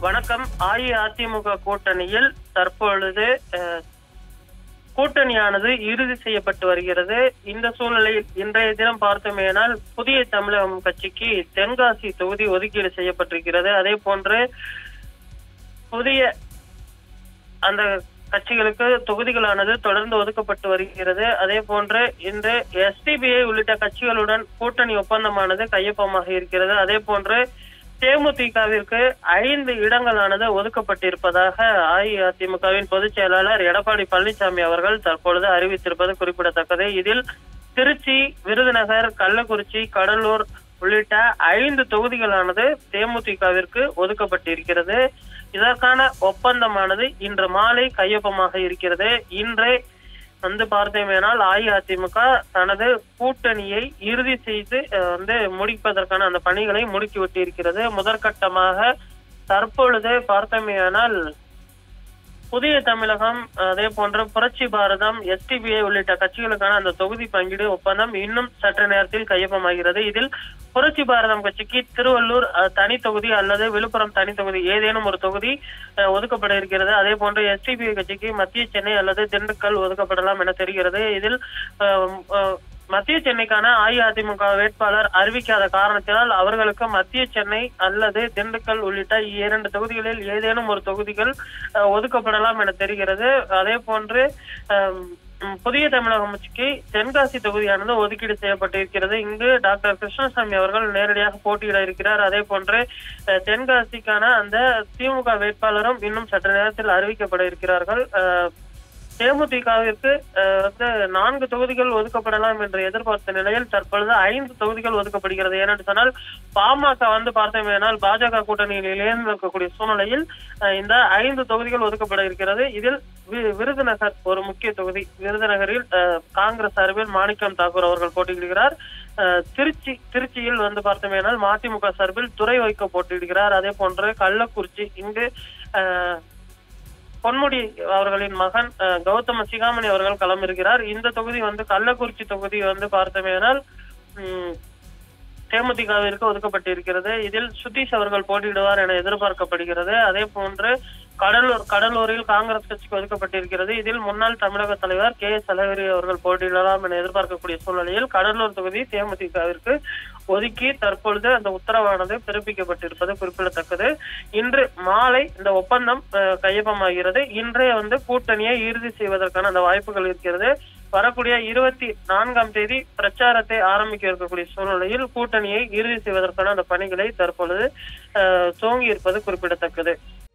வணக்கம் அஇஅதிமுக கூட்டணியில் தற்பொழுது அஹ், கூட்டணியானது இறுதி செய்யப்பட்டு வருகிறது இந்த சூழ்நிலையில் இன்றைய தினம் பார்த்தோமேனால் புதிய தமிழகம் கட்சிக்கு தென்காசி தொகுதி ஒதுக்கீடு செய்யப்பட்டிருக்கிறது அதே போன்று புதிய அந்த கட்சிகளுக்கு தொகுதிகளானது தொடர்ந்து ஒதுக்கப்பட்டு வருகிறது அதே போன்று இன்று எஸ்டிபிஐ உள்ளிட்ட கட்சிகளுடன் கூட்டணி ஒப்பந்தமானது கையொப்பமாக இருக்கிறது அதே போன்று தேமுதிகவிற்கு ஐந்து இடங்களானது ஒதுக்கப்பட்டிருப்பதாக அஇஅதிமுகவின் பொதுச் செயலாளர் எடப்பாடி பழனிசாமி அவர்கள் தற்பொழுது அறிவித்திருப்பது குறிப்பிடத்தக்கது இதில் திருச்சி விருதுநகர் கள்ளக்குறிச்சி கடலூர் உள்ளிட்ட ஐந்து தொகுதிகளானது தேமுதிகவிற்கு ஒதுக்கப்பட்டிருக்கிறது இதற்கான ஒப்பந்தமானது இன்று மாலை கையொப்பமாக இருக்கிறது இன்றே வந்து பார்த்தோமேனால் அஇஅதிமுக தனது கூட்டணியை இறுதி செய்து அஹ், வந்து முடிப்பதற்கான அந்த பணிகளை முடுக்கி விட்டிருக்கிறது முதற்கட்டமாக தற்பொழுது பார்த்தோமேயானால் புதிய தமிழகம் அதே போன்று புரட்சி பாரதம் எஸ்டிபிஐ உள்ளிட்ட கட்சிகளுக்கான அந்த தொகுதி பங்கீடு ஒப்பந்தம் இன்னும் சற்று நேரத்தில் கையொப்பமாகிறது இதில் புரட்சி பாரதம் கட்சிக்கு திருவள்ளூர் அஹ், தனி தொகுதி அல்லது விழுப்புரம் தனி தொகுதி ஏதேனும் ஒரு தொகுதி அஹ், ஒதுக்கப்பட இருக்கிறது அதே போன்று எஸ்டிபிஐ கட்சிக்கு மத்திய சென்னை அல்லது திண்டுக்கல் ஒதுக்கப்படலாம் என தெரிகிறது இதில் அஹ், அஹ், மத்திய சென்னைக்கான அஇஅதிமுக வேட்பாளர் அறிவிக்காத காரணத்தினால் அவர்களுக்கு மத்திய சென்னை அல்லது திண்டுக்கல் உள்ளிட்ட இரண்டு தொகுதிகளில் ஏதேனும் ஒரு தொகுதிகள் அஹ், ஒதுக்கப்படலாம் என தெரிகிறது அதே போன்று அஹ், ம், புதிய தமிழகம் கட்சிக்கு தென்காசி தொகுதியானது ஒதுக்கீடு செய்யப்பட்டிருக்கிறது இங்கு டாக்டர் கிருஷ்ணசாமி அவர்கள் நேரடியாக போட்டியிட இருக்கிறார் அதே போன்று அஹ், தென்காசிக்கான அந்த திமுக வேட்பாளரும் இன்னும் சற்று நேரத்தில் அறிவிக்கப்பட இருக்கிறார்கள் அஹ், தேமுதிகவிற்கு அஹ், வந்து நான்கு தொகுதிகள் ஒதுக்கப்படலாம் என்று எதிர்பார்த்த நிலையில் தற்பொழுது ஐந்து தொகுதிகள் ஒதுக்கப்படுகிறது ஏனென்று சொன்னால் பாமக வந்து பார்த்தோமேனால் பாஜக கூட்டணியில் இணைந்து இருக்கக்கூடிய சூழ்நிலையில் அஹ், இந்த ஐந்து தொகுதிகள் ஒதுக்கப்பட இருக்கிறது இதில் வி- விருதுநகர் ஒரு முக்கிய தொகுதி விருதுநகரில் அஹ், காங்கிரஸ் சார்பில் மாணிக்கம் தாக்கூர் அவர்கள் போட்டியிடுகிறார் அஹ், திருச்சி திருச்சியில் வந்து பார்த்தோமேனால் மதிமுக சார்பில் துறை வைக்க போட்டியிடுகிறார் அதே போன்று கள்ளக்குறிச்சி இங்கு அஹ், பொன்முடி அவர்களின் மகன் அஹ், கௌதம சிகாமணி அவர்கள் களமிருக்கிறார் இந்த தொகுதி வந்து கள்ளக்குறிச்சி தொகுதி வந்து பார்த்தோமேனால் ம், தேமுதிகவிற்கு ஒதுக்கப்பட்டிருக்கிறது இதில் சுதீஷ் அவர்கள் போட்டியிடுவார் என எதிர்பார்க்கப்படுகிறது அதே போன்று கடலூர் கடலூரில் காங்கிரஸ் கட்சிக்கு ஒதுக்கப்பட்டிருக்கிறது இதில் முன்னாள் தமிழக தலைவர் கே எஸ் அழகிரி அவர்கள் போட்டியிடலாம் என எதிர்பார்க்கக்கூடிய சூழ்நிலையில் கடலூர் தொகுதி தேமுதிகவிற்கு ஒதுக்கி தற்பொழுது அந்த உத்தரவானது பிறப்பிக்கப்பட்டிருப்பது குறிப்பிடத்தக்கது இன்று மாலை இந்த ஒப்பந்தம் அஹ், கையொப்பமாகிறது இன்றே வந்து கூட்டணியை இறுதி செய்வதற்கான அந்த வாய்ப்புகள் இருக்கிறது வரக்கூடிய இருபத்தி நான்காம் தேதி பிரச்சாரத்தை ஆரம்பிக்க இருக்கக்கூடிய சூழ்நிலையில் கூட்டணியை இறுதி செய்வதற்கான அந்த பணிகளை தற்பொழுது அஹ், துவங்கி இருப்பது குறிப்பிடத்தக்கது